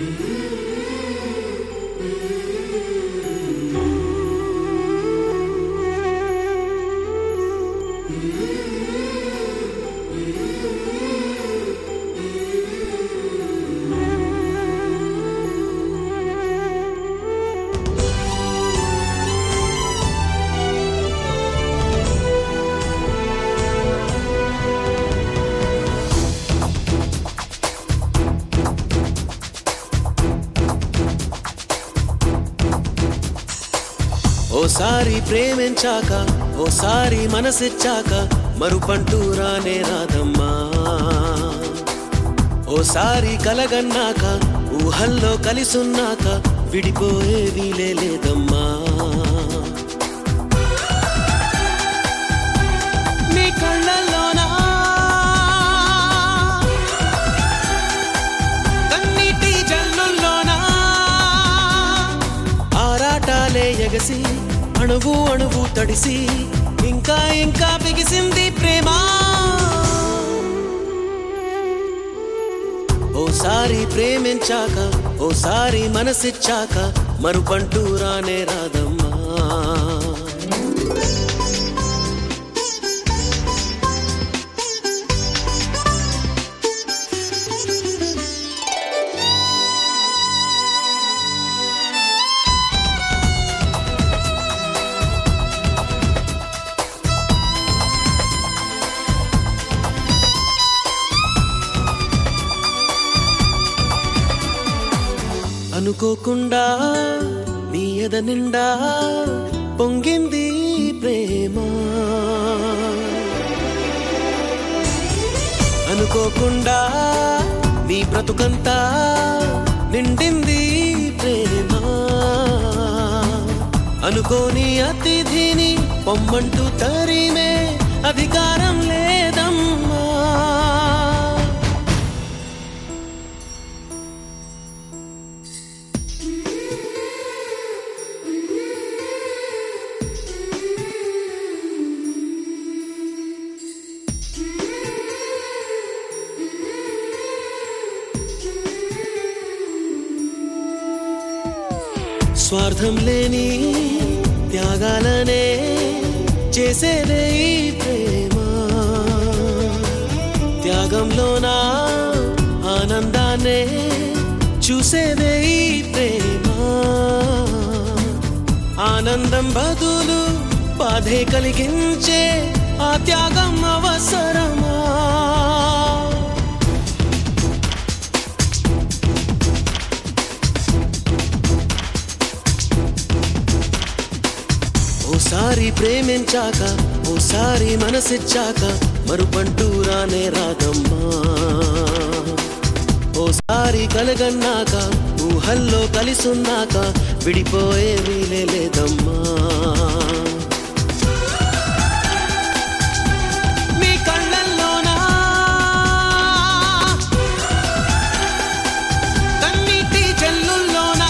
ఓసారి ప్రేమించాక ఓసారి మనసిచ్చాక మరుపంటూ రానే రాదమ్మా ఓసారి కలగన్నాక ఊహల్లో కలిసున్నాక విడిపోయే వీలే లేదమ్మా నీ కళ్ళల్లోనా కన్నీటి జల్లుల్లోనా ఆరాటాలే ఎగసి అణువు అణువు తడిసి ఇంకా ఇంకా బిగిసింది ప్రేమ ఓసారి ప్రేమించాక ఓసారి మనసిచ్చాక మరుపంటూ రానే రాదమ్మా అనుకోకుండా నీ ఎద నిండా పొంగింది ప్రేమ అనుకోకుండా నీ బ్రతుకంతా నిండింది ప్రేమ అనుకోని అతిథిని పొమ్మంటూ తరిమే అధికారం లేదమ్మా స్వార్థం లేని త్యాగాలనే చేసేదే ఈ ప్రేమ త్యాగంలోనా ఆనందాన్నే చూసేదే ఈ ప్రేమ ఆనందం బదులు బాధే కలిగించే ఆ త్యాగం అవసరమా ఓసారి ప్రేమించాక ఓసారి మనసిచ్చాక మరుపంటూ రానే రాదమ్మా ఓసారి కలగన్నాక ఊహల్లో కలిసున్నాక విడిపోయే వీలే లేదమ్మా మీ కళ్ళల్లోనా కన్నీటి జల్లుల్లోనా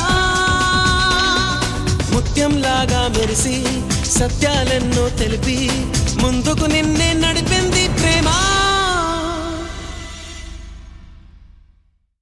ముత్యంలాగా మెరిసి సత్యాలెన్నో తెలిపి ముందుకు నిన్నే నడిపింది ప్రేమ